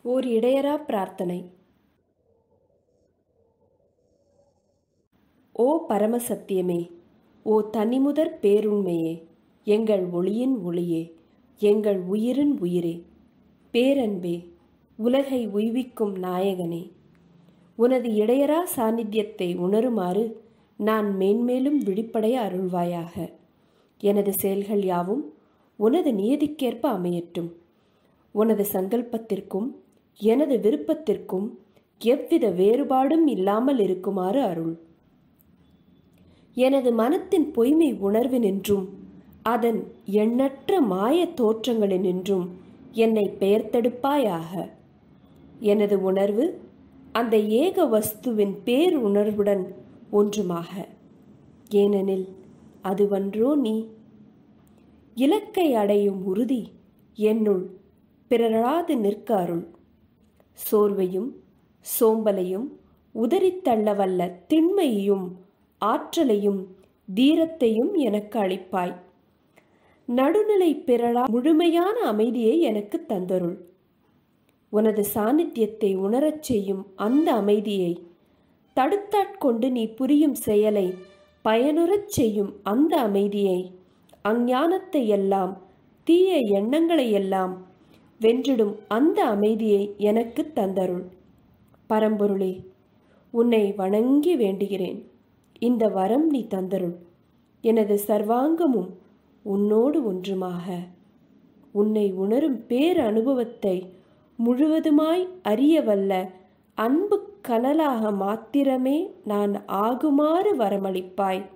ஓர் இடையரா பிரார்த்தனை ஓ பரமசத்தியமே ஓ தனிமுதற் பேருண்மையே எங்கள் ஒளியின் ஒளியே எங்கள் உயிரின் உயிரே பேரன்பே உலகை உய்விக்கும் நாயகனே உனது இடையரா சாநித்தியத்தை உணருமாறு நான் மேன்மேலும் விழிப்படைய அருள்வாயாக எனது செயல்கள் யாவும் உனது நியதிக்கேற்ப அமையட்டும் உனது சங்கல்பத்திற்கும் எனது விருப்பத்திற்கும் எவ்வித வேறுபாடும் இல்லாமல் இருக்குமாறு அருள் எனது மனத்தின் பொய்மை உணர்வினின்றும் அதன் எண்ணற்ற மாய தோற்றங்களினின்றும் என்னை பெயர்த்தெடுப்பாயாக எனது உணர்வு அந்த ஏக வஸ்துவின் பேருணர்வுடன் ஒன்றுமாக ஏனெனில் அதுவன்றோ நீ இலக்கை அடையும் உறுதி என்னுள் பிறராது நிற்க அருள் சோர்வையும் சோம்பலையும் உதறித்தள்ளவல்ல திண்மையையும் ஆற்றலையும் தீரத்தையும் எனக்கு அளிப்பாய் நடுநிலை பிறழா முழுமையான அமைதியை எனக்கு தந்தருள் உனது சாநித்தியத்தை உணரச் செய்யும் அந்த அமைதியை தடுத்தாட்கொண்டு நீ புரியும் செயலை பயனுறச் செய்யும் அந்த அமைதியை அஞ்ஞானத்தை எல்லாம் தீய எண்ணங்களை எல்லாம் வென்றிடும் அந்த அமைதியை எனக்கு தந்தருள் பரம்பொருளே உன்னை வணங்கி வேண்டுகிறேன் இந்த வரம் நீ தந்தருள் எனது சர்வாங்கமும் உன்னோடு ஒன்றுமாக உன்னை உணரும் பேர் அனுபவத்தை முழுவதுமாய் அறியவல்ல அன்பு கனலாக மாத்திரமே நான் ஆகுமாறு வரமளிப்பாய்